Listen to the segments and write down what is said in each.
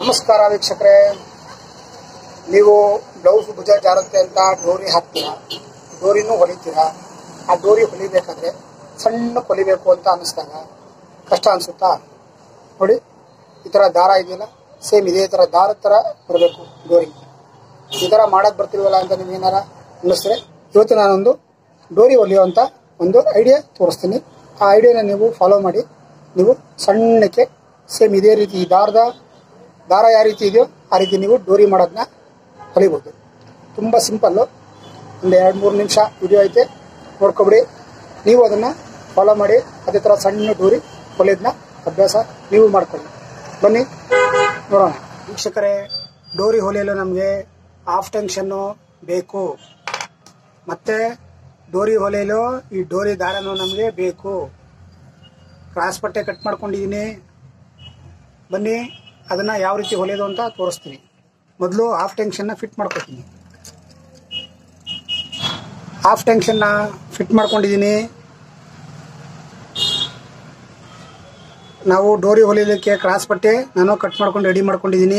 ನಮಸ್ಕಾರ ವೀಕ್ಷಕರೇ ನೀವು ಬ್ಲೌಸ್ ಭುಜ ಜಾರುತ್ತೆ ಅಂತ ಡೋರಿ ಹಾಕ್ತೀರಾ ಡೋರಿನೂ ಹೊಲಿತೀರಾ ಆ ಡೋರಿ ಹೊಲಿಬೇಕಾದ್ರೆ ಸಣ್ಣ ಹೊಲಿಬೇಕು ಅಂತ ಅನ್ನಿಸ್ದಾಗ ಕಷ್ಟ ಅನಿಸುತ್ತಾ ನೋಡಿ ಈ ಥರ ದಾರ ಇದೆಯಲ್ಲ ಸೇಮ್ ಇದೇ ಥರ ದಾರದ ಥರ ಬರಬೇಕು ಡೋರಿ ಈ ಥರ ಮಾಡೋಕ್ಕೆ ಬರ್ತಿಲ್ವಲ್ಲ ಅಂತ ನಿಮ್ಗೆ ಏನಾರ ಅನ್ನಿಸಿದ್ರೆ ಇವತ್ತು ನಾನೊಂದು ಡೋರಿ ಹೊಲಿಯುವಂಥ ಒಂದು ಐಡಿಯಾ ತೋರಿಸ್ತೀನಿ ಆ ಐಡಿಯಾನ ನೀವು ಫಾಲೋ ಮಾಡಿ ನೀವು ಸಣ್ಣಕ್ಕೆ ಸೇಮ್ ಇದೇ ರೀತಿ ಈ ದಾರದ ದಾರ ಯಾವ ರೀತಿ ಇದೆಯೋ ಆ ರೀತಿ ನೀವು ಡೋರಿ ಮಾಡೋದನ್ನ ಹೊಲಿಬೋದು ತುಂಬ ಸಿಂಪಲ್ಲು ಒಂದು ಎರಡು ಮೂರು ನಿಮಿಷ ವಿಡಿಯೋ ಐತೆ ನೋಡ್ಕೊಬಿಡಿ ನೀವು ಅದನ್ನು ಫಾಲೋ ಮಾಡಿ ಅದೇ ಥರ ಸಣ್ಣ ಡೋರಿ ಹೊಲಿಯೋದನ್ನ ಅಭ್ಯಾಸ ನೀವು ಮಾಡ್ಕೊಳ್ಳಿ ಬನ್ನಿ ನೋಡೋಣ ವೀಕ್ಷಕರೇ ಡೋರಿ ಹೊಲಿಯಲು ನಮಗೆ ಹಾಫ್ ಟೆನ್ಷನ್ನು ಬೇಕು ಮತ್ತೆ ಡೋರಿ ಹೊಲಿಯಲು ಈ ಡೋರಿ ದಾರನೂ ನಮಗೆ ಬೇಕು ಕ್ರಾಸ್ ಪಟ್ಟೆ ಕಟ್ ಮಾಡ್ಕೊಂಡಿದ್ದೀನಿ ಬನ್ನಿ ಅದನ್ನು ಯಾವ ರೀತಿ ಹೊಲಿಯೋದು ಅಂತ ತೋರಿಸ್ತೀನಿ ಮೊದಲು ಹಾಫ್ ಟೆನ್ಷನ್ನ ಫಿಟ್ ಮಾಡ್ಕೊತೀನಿ ಹಾಫ್ ಟೆನ್ಷನ್ನ ಫಿಟ್ ಮಾಡ್ಕೊಂಡಿದ್ದೀನಿ ನಾವು ಡೋರಿ ಹೊಲಿಲಿಕ್ಕೆ ಕ್ರಾಸ್ ಪಟ್ಟೆ ನಾನು ಕಟ್ ಮಾಡ್ಕೊಂಡು ರೆಡಿ ಮಾಡ್ಕೊಂಡಿದ್ದೀನಿ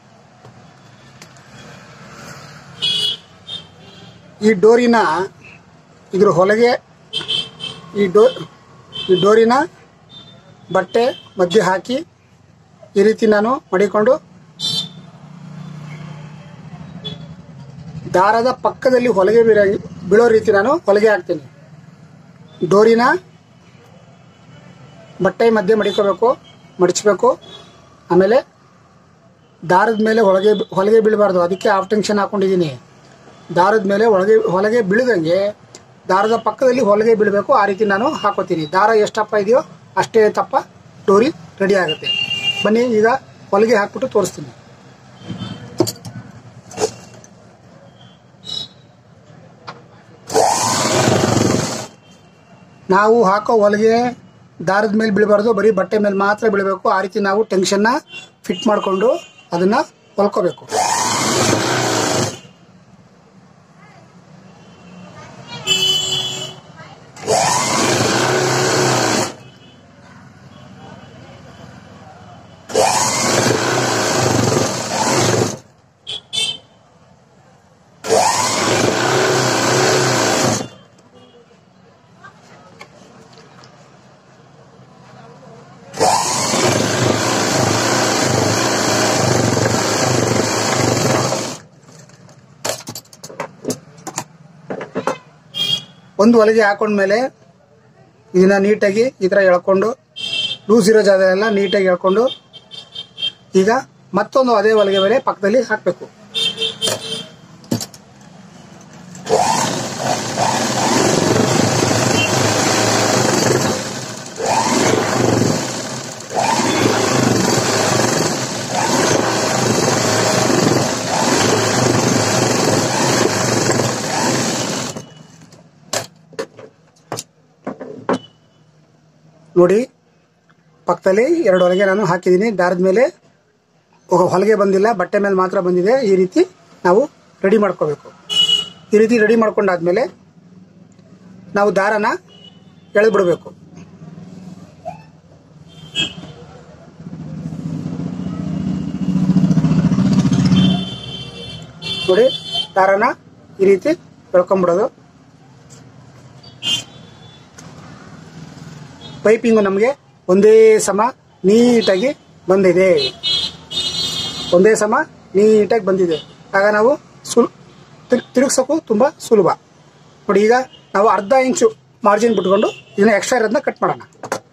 ಈ ಡೋರಿನ ಇದ್ರ ಹೊಲಗೆ ಈ ಡೋ ಈ ಡೋರಿನ ಬಟ್ಟೆ ಮಧ್ಯೆ ಹಾಕಿ ಈ ರೀತಿ ನಾನು ಮಡಿಕೊಂಡು ದಾರದ ಪಕ್ಕದಲ್ಲಿ ಹೊಲಿಗೆ ಬೀರ ಬೀಳೋ ರೀತಿ ನಾನು ಹೊಲಿಗೆ ಹಾಕ್ತೀನಿ ಡೋರಿನ ಬಟ್ಟೆ ಮಧ್ಯೆ ಮಡಿಕೋಬೇಕು ಮಡಚಬೇಕು ಆಮೇಲೆ ದಾರದ ಮೇಲೆ ಹೊಲಿಗೆ ಹೊಲಿಗೆ ಬೀಳಬಾರ್ದು ಅದಕ್ಕೆ ಹಾಫ್ ಟೆನ್ಷನ್ ಹಾಕೊಂಡಿದ್ದೀನಿ ದಾರದ ಮೇಲೆ ಹೊಲಿಗೆ ಹೊಲಿಗೆ ಬೀಳದಂಗೆ ದಾರದ ಪಕ್ಕದಲ್ಲಿ ಹೊಲಿಗೆ ಬೀಳಬೇಕು ಆ ರೀತಿ ನಾನು ಹಾಕೋತೀನಿ ದಾರ ಎಷ್ಟಪ್ಪ ಇದೆಯೋ ಅಷ್ಟೇ ತಪ್ಪ ಡೋರಿ ರೆಡಿ ಆಗುತ್ತೆ ಬನ್ನಿ ಈಗ ಹೊಲಿಗೆ ಹಾಕ್ಬಿಟ್ಟು ತೋರಿಸ್ತೀನಿ ನಾವು ಹಾಕೋ ಹೊಲಿಗೆ ದಾರದ ಮೇಲೆ ಬೀಳಬಾರ್ದು ಬರೀ ಬಟ್ಟೆ ಮೇಲೆ ಮಾತ್ರ ಬೀಳಬೇಕು ಆ ರೀತಿ ನಾವು ಟೆನ್ಷನ್ನ ಫಿಟ್ ಮಾಡಿಕೊಂಡು ಅದನ್ನು ಹೊಲ್ಕೋಬೇಕು ಒಂದು ಹೊಲಿಗೆ ಹಾಕೊಂಡ್ಮೇಲೆ ಇದನ್ನ ನೀಟಾಗಿ ಈ ಥರ ಎಳ್ಕೊಂಡು ಲೂಸ್ ಇರೋ ಜಾಗ ಎಲ್ಲ ನೀಟಾಗಿ ಎಳ್ಕೊಂಡು ಈಗ ಮತ್ತೊಂದು ಅದೇ ಹೊಲಿಗೆ ಮೇಲೆ ಪಕ್ಕದಲ್ಲಿ ಹಾಕಬೇಕು ನೋಡಿ ಪಕ್ಕದಲ್ಲಿ ಎರಡು ಹೊಲಿಗೆ ನಾನು ಹಾಕಿದ್ದೀನಿ ದಾರದ ಮೇಲೆ ಒ- ಹೊಲಿಗೆ ಬಂದಿಲ್ಲ ಬಟ್ಟೆ ಮೇಲೆ ಮಾತ್ರ ಬಂದಿದೆ ಈ ರೀತಿ ನಾವು ರೆಡಿ ಮಾಡ್ಕೋಬೇಕು ಈ ರೀತಿ ರೆಡಿ ಮಾಡ್ಕೊಂಡಾದ್ಮೇಲೆ ನಾವು ದಾರನ ಎಳೆದ್ಬಿಡ್ಬೇಕು ನೋಡಿ ದಾರನ ಈ ರೀತಿ ಎಳ್ಕೊಂಬಿಡೋದು ಪೈಪಿಂಗು ನಮಗೆ ಒಂದೇ ಸಮ ನೀಟಾಗಿ ಬಂದಿದೆ ಒಂದೇ ಸಮ ನೀಟಾಗಿ ಬಂದಿದೆ ಆಗ ನಾವು ಸುಲ್ ತಿರ್- ತಿರುಗ್ಸೋಕ್ಕೂ ತುಂಬ ಸುಲಭ ನೋಡಿ ಈಗ ನಾವು ಅರ್ಧ ಇಂಚು ಮಾರ್ಜಿನ್ ಬಿಟ್ಕೊಂಡು ಇದನ್ನ ಎಕ್ಸ್ಟ್ರಾ ಇರೋದನ್ನ ಕಟ್ ಮಾಡೋಣ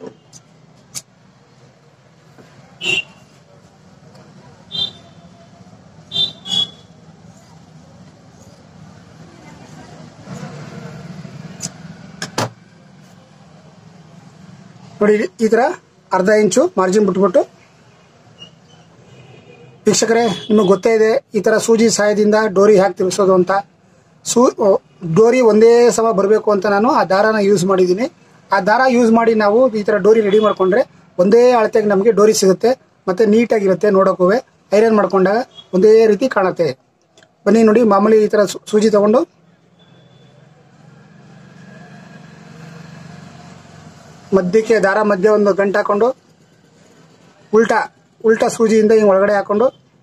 ನೋಡಿ ಈ ಥರ ಅರ್ಧ ಇಂಚು ಮಾರ್ಜಿನ್ ಬಿಟ್ಬಿಟ್ಟು ವೀಕ್ಷಕರೇ ನಿಮಗೆ ಗೊತ್ತೇ ಇದೆ ಈ ಥರ ಸೂಜಿ ಸಹಾಯದಿಂದ ಡೋರಿ ಹಾಕಿ ತಿರುಗಿಸೋದು ಅಂತ ಸೂ ಓ, ಡೋರಿ ಒಂದೇ ಸಮ ಬರಬೇಕು ಅಂತ ನಾನು ಆ ದಾರಾನ ಯೂಸ್ ಮಾಡಿದ್ದೀನಿ ಆ ದಾರ ಯೂಸ್ ಮಾಡಿ ನಾವು ಈ ಥರ ಡೋರಿ ರೆಡಿ ಮಾಡ್ಕೊಂಡ್ರೆ ಒಂದೇ ಅಳತೆಗೆ ನಮಗೆ ಡೋರಿ ಸಿಗುತ್ತೆ ಮತ್ತೆ ನೀಟಾಗಿರುತ್ತೆ ನೋಡೋಕ್ಕೂ ಐರನ್ ಮಾಡ್ಕೊಂಡಾಗ ಒಂದೇ ರೀತಿ ಕಾಣುತ್ತೆ ಬನ್ನಿ ನೋಡಿ ಮಾಮೂಲಿ ಈ ಥರ ಸೂ- ಸೂಜಿ ತಗೊಂಡು ಮಧ್ಯಕ್ಕೆ ದಾರ ಮಧ್ಯೆ ಒಂದು ಗಂಟು ಹಾಕೊಂಡು ಉಲ್ಟಾ ಉಲ್ಟಾ ಸೂಜಿಯಿಂದ ಹಿಂಗೆ ಒಳಗಡೆ ಹಾಕೊಂಡು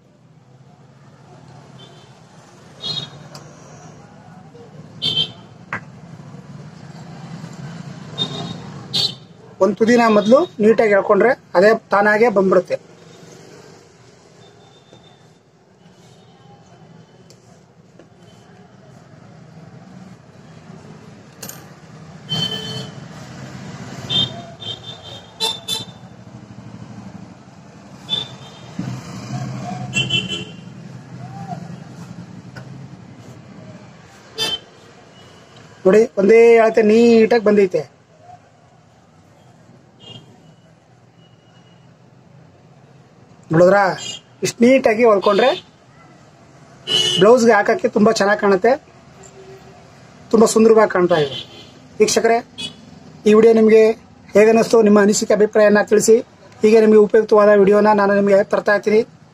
ಒಂದು ತುದಿನ ಮೊದಲು ನೀಟಾಗಿ ಎಳ್ಕೊಂಡ್ರೆ ಅದೇ ತಾನಾಗೆ ಬಂದ್ಬಿಡುತ್ತೆ ನೋಡಿ ಒಂದೇ ಅಳತೆ ನೀಟಾಗಿ ಬಂದೈತೆ ನೋಡಿದ್ರಾ ಇಷ್ಟು ನೀಟಾಗಿ ಹೊಲ್ಕೊಂಡ್ರೆ ಬ್ಲೌಸ್ಗೆ ಹಾಕಕ್ಕೆ ತುಂಬ ಚೆನ್ನಾಗಿ ಕಾಣುತ್ತೆ ತುಂಬ ಸುಂದರವಾಗಿ ಕಾಣ್ತಾ ಇದೆ ವೀಕ್ಷಕರೇ ಈ ವಿಡಿಯೋ ನಿಮಗೆ ಹೇಗನ್ನಿಸ್ತು ನಿಮ್ಮ ಅನಿಸಿಕೆ ಅಭಿಪ್ರಾಯನ ತಿಳಿಸಿ ಹೀಗೆ ನಿಮಗೆ ಉಪಯುಕ್ತವಾದ ವಿಡಿಯೋನ ನಾನು ನಿಮಗೆ ತರ್ತಾ ಇರ್ತೀನಿ